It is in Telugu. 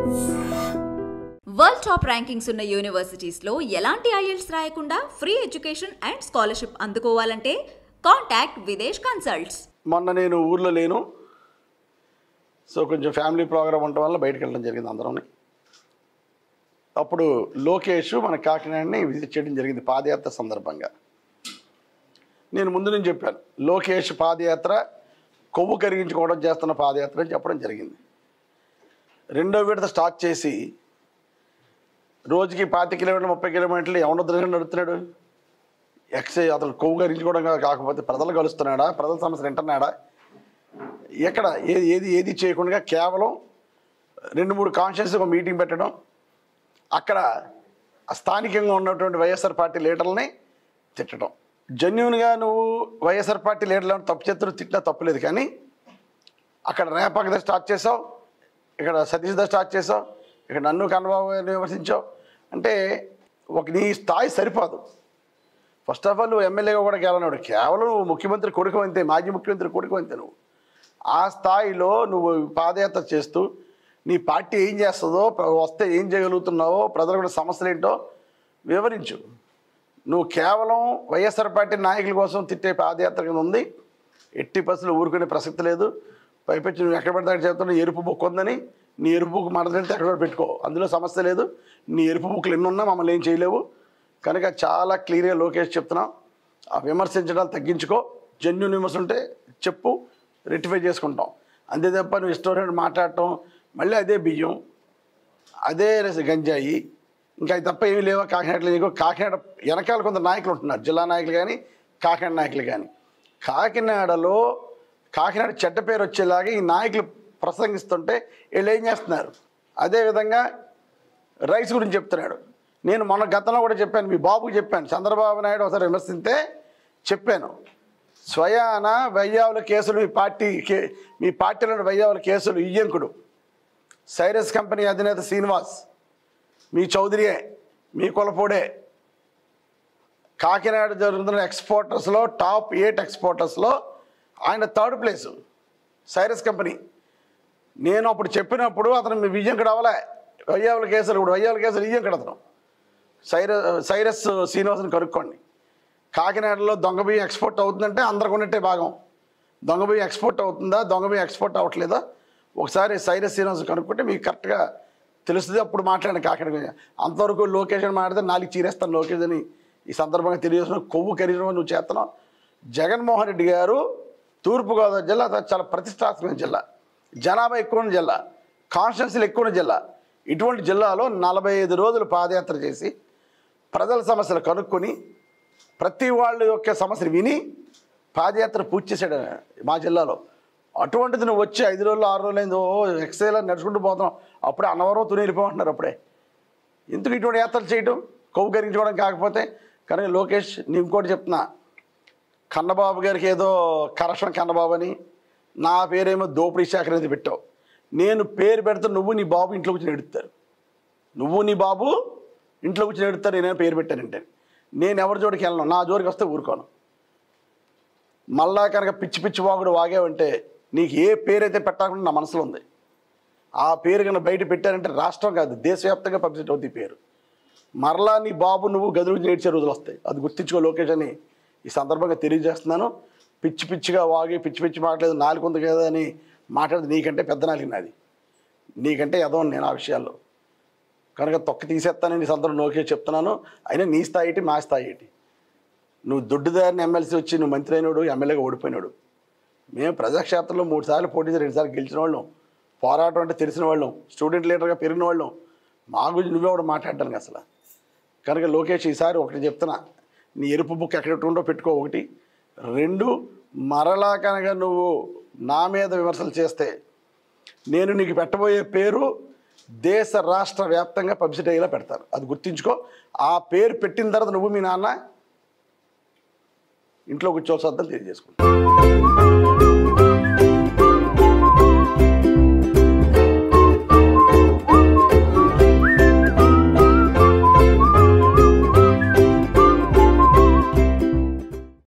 వరల్డ్ టాప్ ర్యాంకింగ్స్ ఉన్న యూనివర్సిటీస్లో ఎలాంటి ఐఎల్స్ రాయకుండా ఫ్రీ ఎడ్యుకేషన్ అండ్ స్కాలర్షిప్ అందుకోవాలంటే కాంటాక్ట్ విదేశ్ కన్సల్ట్స్ మొన్న నేను ఊర్లో లేను సో కొంచెం ఫ్యామిలీ ప్రోగ్రామ్ ఉండటం వల్ల బయటకు వెళ్ళడం జరిగింది అందరం అప్పుడు లోకేష్ మన కాకినాడని విజిట్ చేయడం జరిగింది పాదయాత్ర సందర్భంగా నేను ముందు నుంచి చెప్పాను లోకేష్ పాదయాత్ర కొవ్వు కరిగించుకోవడం చేస్తున్న పాదయాత్ర అని చెప్పడం జరిగింది రెండో విడత స్టార్ట్ చేసి రోజుకి పాతి కిలోమీటర్లు ముప్పై కిలోమీటర్లు ఎవరి దగ్గర నడుస్తున్నాడు ఎక్సే అతను కొవ్వు కరించుకోవడం కాకపోతే ప్రజలు కలుస్తున్నాడా ప్రజల సమస్యలు వింటున్నాడా ఎక్కడ ఏది ఏది ఏది చేయకుండా కేవలం రెండు మూడు కాన్షియస్ ఒక మీటింగ్ పెట్టడం అక్కడ ఆ స్థానికంగా ఉన్నటువంటి వైఎస్ఆర్ పార్టీ లీడర్లని తిట్టడం జెన్యున్గా నువ్వు వైఎస్ఆర్ పార్టీ లీడర్లను తప్పు చేతులు తిట్టినా తప్పులేదు కానీ అక్కడ రేపకద స్టార్ట్ చేసావు ఇక్కడ సతీష్ దా స్టార్ట్ చేసావు ఇక్కడ నన్ను కన్నబాబు గారిని విమర్శించావు అంటే ఒక నీ స్థాయి సరిపోదు ఫస్ట్ ఆఫ్ ఆల్ నువ్వు ఎమ్మెల్యేగా కూడా గెలవనాడు కేవలం నువ్వు ముఖ్యమంత్రి కొడుకు అంతే మాజీ ముఖ్యమంత్రి కొడుకు అంతే నువ్వు ఆ స్థాయిలో నువ్వు పాదయాత్ర చేస్తూ నీ పార్టీ ఏం చేస్తుందో ప్ర- వస్తే ఏం చేయగలుగుతున్నావో ప్రజలకు కూడా సమస్యలు ఏంటో వివరించు నువ్వు కేవలం వైఎస్ఆర్ పార్టీ నాయకుల కోసం తిట్టే పాదయాత్ర కింద ఉంది ఎట్టి బస్సులు ఊరుకునే ప్రసక్తి లేదు పైపెచ్చి నువ్వు ఎక్కడ పడితే అక్కడ చెప్తున్నా ఎరుపు బుక్ ఉందని నీ ఎరుపు బుక్ మడతెడితే ఎక్కడ కూడా పెట్టుకో అందులో సమస్య లేదు నీ ఎరుపు బుక్లు ఎన్ని ఉన్నా మమ్మల్ని ఏం చేయలేవు కనుక చాలా క్లియర్గా లోకేష్ చెప్తున్నాం ఆ విమర్శించడం తగ్గించుకో జెన్యున్ విమర్శ ఉంటే చెప్పు రెక్టిఫై చేసుకుంటాం అంతే తప్ప నువ్వు ఇష్టం మాట్లాడటం మళ్ళీ అదే బియ్యం అదే రస- గంజాయి ఇంకా అది తప్ప ఏమీ లేవా కాకినాడలో నీకు కాకినాడ వెనకాల కొంత నాయకులు ఉంటున్నారు జిల్లా నాయకులు కానీ కాకినాడ నాయకులు కానీ కాకినాడలో కాకినాడ చెడ్డ పేరు వచ్చేలాగా ఈ నాయకులు ప్రసంగిస్తుంటే వీళ్ళు ఏం చేస్తున్నారు అదేవిధంగా రైస్ గురించి చెప్తున్నాడు నేను మొన్న గతంలో కూడా చెప్పాను మీ బాబుకి చెప్పాను చంద్రబాబు నాయుడు ఒకసారి విమర్శిస్తే చెప్పాను స్వయాన వయ్యావుల కేసులు మీ పార్టీ కే- మీ పార్టీలో వయ్యావుల కేసులు ఇయ్యంకుడు సైరస్ కంపెనీ అధినేత శ్రీనివాస్ మీ చౌదరియే మీ కులపోడే కాకినాడ జరుగుతున్న ఎక్స్పోర్టర్స్లో టాప్ ఎయిట్ ఎక్స్పోర్టర్స్లో ఆయన థర్డ్ ప్లేసు సైరస్ కంపెనీ నేను అప్పుడు చెప్పినప్పుడు అతను మీ విజయంకడ అవలే వయ్యావుల కేసులు ఇప్పుడు వయ్యావుల కేసులు ఇయ్యంకడ అతను సైరస్ సైరస్ శ్రీనివాస్ని కనుక్కోండి కాకినాడలో దొంగ బియ్యం ఎక్స్పోర్ట్ అవుతుందంటే అందరికి ఉన్నట్టే భాగం దొంగ బియ్యం ఎక్స్పోర్ట్ అవుతుందా దొంగ బియ్యం ఎక్స్పోర్ట్ అవ్వట్లేదా ఒకసారి సైరస్ శ్రీనివాస్ కనుక్కుంటే మీకు కరెక్ట్గా తెలుస్తుంది అప్పుడు మాట్లాడండి కాకినాడ గురించి అంతవరకు లోకేష్ అని మాట్లాడితే నాలుగు చీరేస్తాను లోకేష్ అని ఈ సందర్భంగా తెలియజేసిన కొవ్వు కరీరం నువ్వు చేస్తున్నావు జగన్మోహన్ రెడ్డి గారు తూర్పుగోదావరి జిల్లా అది చాలా ప్రతిష్టాత్మక జిల్లా జనాభా ఎక్కువ ఉన్న జిల్లా కాన్స్టిట్యున్సీలు ఎక్కువ ఉన్న జిల్లా ఇటువంటి జిల్లాలో నలభై ఐదు రోజులు పాదయాత్ర చేసి ప్రజల సమస్యలు కనుక్కొని ప్రతి వాళ్ళ యొక్క సమస్యలు విని పాదయాత్ర పూర్తి చేశాడు ఆయన మా జిల్లాలో అటువంటిది నువ్వు వచ్చి ఐదు రోజులు ఆరు రోజులు అయిందో ఎక్సైల్ నడుచుకుంటూ పోతున్నాం అప్పుడే అన్నవరం తుని వెళ్ళిపోమంటున్నారు అప్పుడే ఎందుకు ఇటువంటి యాత్రలు చేయటం కొవ్వు కరించుకోవడం కాకపోతే కానీ లోకేష్ నేను ఇంకోటి చెప్తున్నా కన్నబాబు గారికి ఏదో కరక్షన్ కన్నబాబు అని నా పేరేమో దోపిడీ శాఖ అనేది పెట్టావు నేను పేరు పెడితే నువ్వు నీ బాబు ఇంట్లో కూర్చొని ఎడుతారు నువ్వు నీ బాబు ఇంట్లో కూర్చొని ఎడుతారు నేనే పేరు పెట్టానంటే నేను ఎవరి జోడికి వెళ్ళను నా జోడికి వస్తే ఊరుకోను మళ్ళా కనుక పిచ్చి పిచ్చి వాగుడు వాగావంటే నీకు ఏ పేరైతే పెట్టాలని నా మనసులో ఉంది ఆ పేరు కనుక బయట పెట్టారంటే రాష్ట్రం కాదు దేశవ్యాప్తంగా పబ్లిసిటీ అవుతుంది ఈ పేరు మరలా నీ బాబు నువ్వు గదులు నేర్చే రోజులు వస్తాయి అది గుర్తించుకో లోకేష్ అని ఈ సందర్భంగా తెలియజేస్తున్నాను పిచ్చి పిచ్చిగా వాగి పిచ్చి పిచ్చి మాట్లాడేది నాలుగు ఉంది కదా అని మాట్లాడేది నీకంటే పెద్ద నాలుగు నాది నీకంటే ఎదవను నేను ఆ విషయాల్లో కనుక తొక్క తీసేస్తానని ఈ సందర్భం లోకేష్ చెప్తున్నాను అయినా నీ స్థాయి ఏంటి మా స్థాయి ఏంటి నువ్వు దొడ్డుదారిని ఎమ్మెల్సీ వచ్చి నువ్వు మంత్రి అయినాడు ఎమ్మెల్యేగా ఓడిపోయినాడు మేము ప్రజాక్షేత్రంలో మూడు సార్లు పోటీ చేసి రెండుసార్లు గెలిచిన వాళ్ళం పోరాటం అంటే తెలిసిన వాళ్ళం స్టూడెంట్ లీడర్గా పెరిగిన వాళ్ళం మా గురించి నువ్వే కూడా మాట్లాడటానికి అసలు కనుక లోకేష్ ఈసారి ఒకటి చెప్తున్నా నీ ఎరుపు బుక్ ఎక్కడ ఉందో పెట్టుకో ఒకటి రెండు మరలా కనుక నువ్వు నా మీద విమర్శలు చేస్తే నేను నీకు పెట్టబోయే పేరు దేశ రాష్ట్ర వ్యాప్తంగా పబ్లిసిటీ అయ్యేలా పెడతారు అది గుర్తుంచుకో ఆ పేరు పెట్టిన తర్వాత నువ్వు మీ నాన్న ఇంట్లో కూర్చోవలసి వద్దని తెలియజేసుకుంటా